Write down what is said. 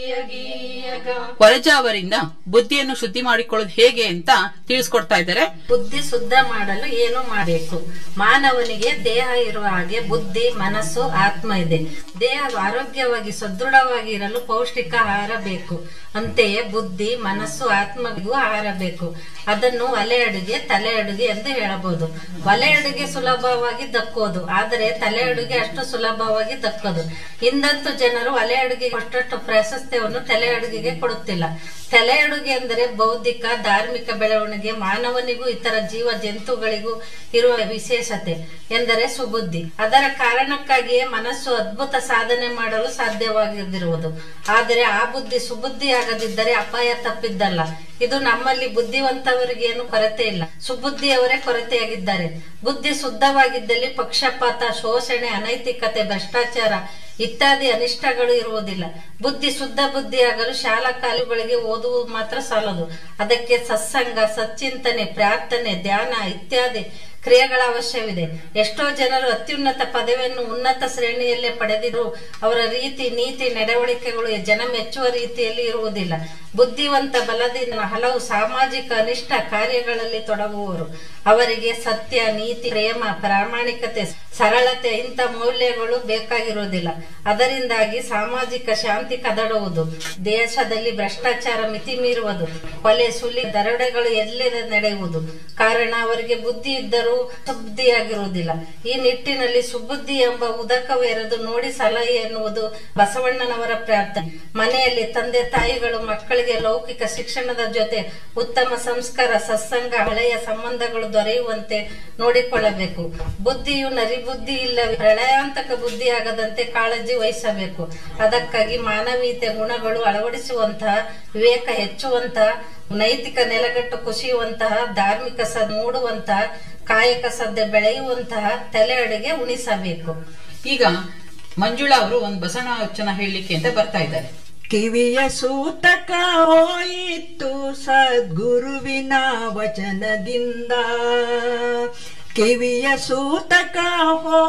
ವರಜಾ ಅವರಿಂದ ಬುದ್ಧಿಯನ್ನು ಶುದ್ಧಿ ಮಾಡಿಕೊಳ್ಳೋದು ಹೇಗೆ ಅಂತ ತಿಳಿಸ್ಕೊಡ್ತಾ ಇದ್ದಾರೆ ಬುದ್ಧಿ ಶುದ್ಧ ಮಾಡಲು ಏನು ಮಾಡಬೇಕು ಮಾನವನಿಗೆ ದೇಹ ಇರುವ ಹಾಗೆ ಬುದ್ಧಿ ಮನಸ್ಸು ಆತ್ಮ ಇದೆ ದೇಹ ಆರೋಗ್ಯವಾಗಿ ಸದೃಢವಾಗಿ ಇರಲು ಪೌಷ್ಟಿಕ ಆಹಾರ ಬೇಕು ಅಂತೆಯೇ ಬುದ್ಧಿ ಮನಸ್ಸು ಆತ್ಮಗೂ ಆಹಾರ ಬೇಕು ಅದನ್ನು ಒಲೆ ಅಡುಗೆ ತಲೆ ಅಡುಗೆ ಎಂದು ಹೇಳಬಹುದು ಒಲೆ ಅಡುಗೆ ಸುಲಭವಾಗಿ ದಕ್ಕೋದು ಆದರೆ ತಲೆ ಅಡುಗೆ ಅಷ್ಟು ಸುಲಭವಾಗಿ ದಕ್ಕೋದು ಇಂದಂತೂ ಜನರು ಒಲೆ ಅಡುಗೆಗೆ ಅಷ್ಟಷ್ಟು ಪ್ರಾಶಸ್ತ್ಯವನ್ನು ತಲೆ ಅಡುಗೆಗೆ ಕೊಡುತ್ತಿಲ್ಲ ತಲೆ ಅಡುಗೆ ಎಂದರೆ ಬೌದ್ಧಿಕ ಧಾರ್ಮಿಕ ಬೆಳವಣಿಗೆ ಮಾನವನಿಗೂ ಇತರ ಜೀವ ಜಂತುಗಳಿಗೂ ಇರುವ ವಿಶೇಷತೆ ಎಂದರೆ ಸುಬುದ್ಧಿ ಅದರ ಕಾರಣಕ್ಕಾಗಿಯೇ ಮನಸ್ಸು ಅದ್ಭುತ ಸಾಧನೆ ಮಾಡಲು ಸಾಧ್ಯವಾಗಿರುವುದು ಆದರೆ ಆ ಬುದ್ಧಿ ಸುಬುದ್ಧಿಯಾಗದಿದ್ದರೆ ಅಪಾಯ ತಪ್ಪಿದ್ದಲ್ಲ ಇದು ನಮ್ಮಲ್ಲಿ ಬುದ್ಧಿವಂತವರಿಗೇನು ಕೊರತೆ ಇಲ್ಲ ಸುಬುದ್ಧಿಯವರೇ ಕೊರತೆಯಾಗಿದ್ದಾರೆ ಬುದ್ಧಿ ಶುದ್ಧವಾಗಿದ್ದಲ್ಲಿ ಪಕ್ಷಪಾತ ಶೋಷಣೆ ಅನೈತಿಕತೆ ಭ್ರಷ್ಟಾಚಾರ ಇತ್ಯಾದಿ ಅನಿಷ್ಟಗಳು ಇರುವುದಿಲ್ಲ ಬುದ್ಧಿ ಶುದ್ಧ ಬುದ್ಧಿಯಾಗಲು ಶಾಲಾ ಕಾಲೇಜುಗಳಿಗೆ ಓದುವುದು ಮಾತ್ರ ಸಾಲದು ಅದಕ್ಕೆ ಸತ್ಸಂಗ ಸಚ್ಚಿಂತನೆ ಪ್ರಾರ್ಥನೆ ಧ್ಯಾನ ಇತ್ಯಾದಿ ಕ್ರಿಯೆಗಳ ಅವಶ್ಯವಿದೆ ಎಷ್ಟೋ ಜನರು ಅತ್ಯುನ್ನತ ಪದವಿಯನ್ನು ಉನ್ನತ ಶ್ರೇಣಿಯಲ್ಲೇ ಪಡೆದಿರು ಅವರ ರೀತಿ ನೀತಿ ನಡವಳಿಕೆಗಳು ಜನ ಮೆಚ್ಚುವ ರೀತಿಯಲ್ಲಿ ಇರುವುದಿಲ್ಲ ಬುದ್ಧಿವಂತ ಬಲದಿಂದ ಹಲವು ಸಾಮಾಜಿಕ ಅನಿಷ್ಟ ಕಾರ್ಯಗಳಲ್ಲಿ ತೊಡಗುವವರು ಅವರಿಗೆ ಸತ್ಯ ನೀತಿ ಪ್ರೇಮ ಪ್ರಾಮಾಣಿಕತೆ ಸರಳತೆ ಇಂಥ ಮೌಲ್ಯಗಳು ಬೇಕಾಗಿರುವುದಿಲ್ಲ ಅದರಿಂದಾಗಿ ಸಾಮಾಜಿಕ ಶಾಂತಿ ಕದಡುವುದು ದೇಶದಲ್ಲಿ ಭ್ರಷ್ಟಾಚಾರ ಮಿತಿ ಮೀರುವುದು ಕೊಲೆ ಸುಲಿ ದರೋಡೆಗಳು ಎಲ್ಲೆಡೆ ನಡೆಯುವುದು ಕಾರಣ ಅವರಿಗೆ ಬುದ್ಧಿ ಇದ್ದರೂ ಸುಬುದ್ಧಿಯಾಗಿರುವುದಿಲ್ಲ ಈ ನಿಟ್ಟಿನಲ್ಲಿ ಸುಬುದ್ಧಿ ಎಂಬ ಉದಕವೇರದು ನೋಡಿ ಸಲಹೆ ಎನ್ನುವುದು ಬಸವಣ್ಣನವರ ಪ್ರಾರ್ಥನೆ ಮನೆಯಲ್ಲಿ ತಂದೆ ತಾಯಿಗಳು ಮಕ್ಕಳಿಗೆ ಲೌಕಿಕ ಶಿಕ್ಷಣದ ಜೊತೆ ಉತ್ತಮ ಸಂಸ್ಕಾರ ಸತ್ಸಂಗ ಹಳೆಯ ಸಂಬಂಧಗಳು ದೊರೆಯುವಂತೆ ನೋಡಿಕೊಳ್ಳಬೇಕು ಬುದ್ಧಿಯು ನರಿಬುದ್ಧಿ ಇಲ್ಲವೇ ಪ್ರಳಯಾಂತಕ ಬುದ್ಧಿಯಾಗದಂತೆ ಕಾಳಜಿ ವಹಿಸಬೇಕು ಅದಕ್ಕಾಗಿ ಮಾನವೀಯತೆ ಗುಣಗಳು ಅಳವಡಿಸುವಂತಹ ವಿವೇಕ ಹೆಚ್ಚುವಂತಹ ನೈತಿಕ ನೆಲೆಗಟ್ಟು ಕುಸಿಯುವಂತಹ ಧಾರ್ಮಿಕ ಸ ಮೂಡುವಂತಹ ಕಾಯಕ ಸದ್ಯ ಬೆಳೆಯುವಂತಹ ತಲೆ ಅಡುಗೆ ಉಣಿಸಬೇಕು ಈಗ ಮಂಜುಳಾ ಅವರು ಒಂದು ಬಸವನ ವಚನ ಹೇಳಲಿಕ್ಕೆ ಅಂತ ಬರ್ತಾ ಇದ್ದಾರೆ ಕಿವಿಯ ಸೂತಕ ಹೋಯಿತು ಸದ್ಗುರುವಿನ ವಚನದಿಂದ ಕಿವಿಯ ಸೂತಕ ಹೋ